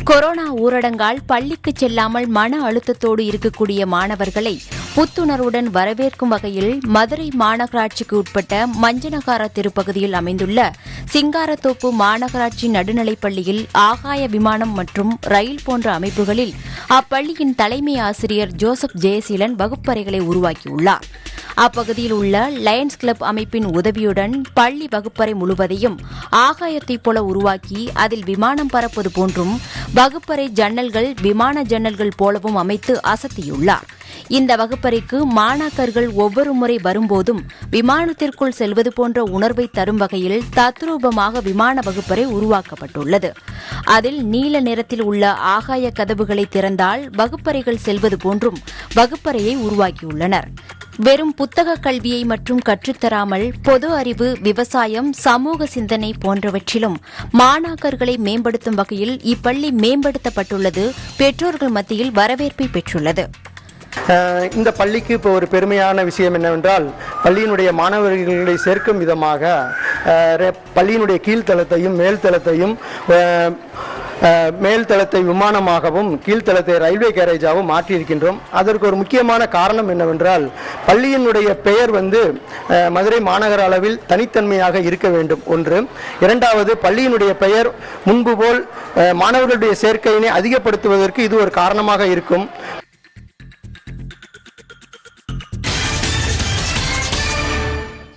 corona ஊரடங்கால் பள்ளிக்கு செல்லாமல் மன அழுத்தத்தோடு இருக்கக்கூடிய மாணவர்களை புத்துணர்வுடன் வரவேற்கும் வகையில் மதுரை மாநகராட்சிக்கு உட்பட்ட மஞ்சனகார திருப்பகுதியில் அமைந்துள்ள சிங்காரத்தோப்பு மாநகராட்சி நடுநிலைப் பள்ளியில் ஆகாய விமானம் மற்றும் ரயில் போன்ற அமைப்புகளில் அப்பள்ளியின் தலைமை ஆசிரியர் ஜோசப் ஜெயசீலன் வகுப்பறைகளை உருவாக்கியுள்ளார் அப்பகுதியில் உள்ள லயன்ஸ் கிளப் அமைப்பின் உதவியுடன் பள்ளி வகுப்பறை முழுவதையும் ஆகாயத்தைப் போல உருவாக்கி அதில் விமானம் பறப்பது போன்றும் வகுப்பறை ஜன்னல்கள் விமான ஜன்னல்கள் போலவும் அமைத்து அசத்தியுள்ளார் இந்த வகுப்பறைக்கு மாணாக்கர்கள் ஒவ்வொரு முறை வரும்போதும் விமானத்திற்குள் செல்வது போன்ற உணர்வை தரும் வகையில் தத்ரூபமாக விமான வகுப்பறை உருவாக்கப்பட்டுள்ளது அதில் நீல நிறத்தில் உள்ள ஆகாய கதவுகளை திறந்தால் வகுப்பறைகள் செல்வது போன்றும் வகுப்பறையை உருவாக்கியுள்ளனர் வெறும் புத்தக கல்வியை மற்றும் கற்றுத்தராமல் பொது அறிவு விவசாயம் சமூக சிந்தனை போன்றவற்றிலும் மாணாக்கர்களை மேம்படுத்தும் வகையில் இப்பள்ளி மேம்படுத்தப்பட்டுள்ளது பெற்றோர்கள் மத்தியில் வரவேற்பை பெற்றுள்ளது அஹ் இந்த பள்ளிக்கு இப்போ ஒரு பெருமையான விஷயம் என்னவென்றால் பள்ளியினுடைய மாணவர்களை சேர்க்கும் விதமாக அஹ், ரெ- பள்ளியினுடைய கீழ்த்தளத்தையும் மேல்தளத்தையும் அஹ், அஹ், மேல்தளத்தை விமானமாகவும் கீழ்த்தளத்தை ரயில்வே கேரேஜாகவும் மாற்றியிருக்கின்றோம் அதற்கு ஒரு முக்கியமான காரணம் என்னவென்றால் பள்ளியினுடைய பெயர் வந்து அஹ், மதுரை மாநகர அளவில் தனித்தன்மையாக இருக்க வேண்டும் ஒன்று இரண்டாவது பள்ளியினுடைய பெயர் முன்பு போல் அஹ், மாணவர்களுடைய சேர்க்கையினை அதிகப்படுத்துவதற்கு இது ஒரு காரணமாக இருக்கும்